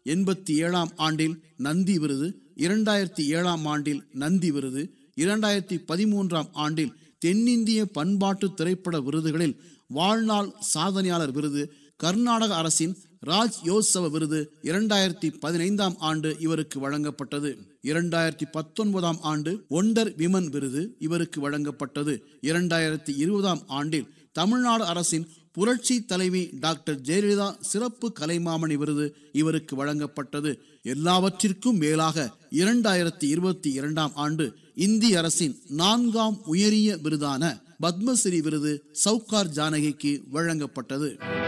எண்பத்தி ஏழாம் ஆண்டில் நந்தி விருது இரண்டாயிரத்தி ஏழாம் ஆண்டில் நந்தி விருது இரண்டாயிரத்தி பதிமூன்றாம் ஆண்டில் தென்னிந்திய பண்பாட்டு திரைப்பட விருதுகளில் வாழ்நாள் சாதனையாளர் விருது கர்நாடக அரசின் ராஜ் யோத்சவ விருது இரண்டாயிரத்தி பதினைந்தாம் ஆண்டு இவருக்கு வழங்கப்பட்டது இரண்டாயிரத்தி பத்தொன்பதாம் ஆண்டு ஒண்டர் விமன் விருது இவருக்கு வழங்கப்பட்டது இரண்டாயிரத்தி இருபதாம் ஆண்டில் தமிழ்நாடு அரசின் புரட்சி தலைவி டாக்டர் ஜெயலலிதா சிறப்பு கலைமாமணி விருது இவருக்கு வழங்கப்பட்டது எல்லாவற்றிற்கும் மேலாக இரண்டாயிரத்தி இருபத்தி இரண்டாம் ஆண்டு இந்திய அரசின் நான்காம் உயரிய விருதான பத்மஸ்ரீ விருது சவுகார் ஜானகிக்கு வழங்கப்பட்டது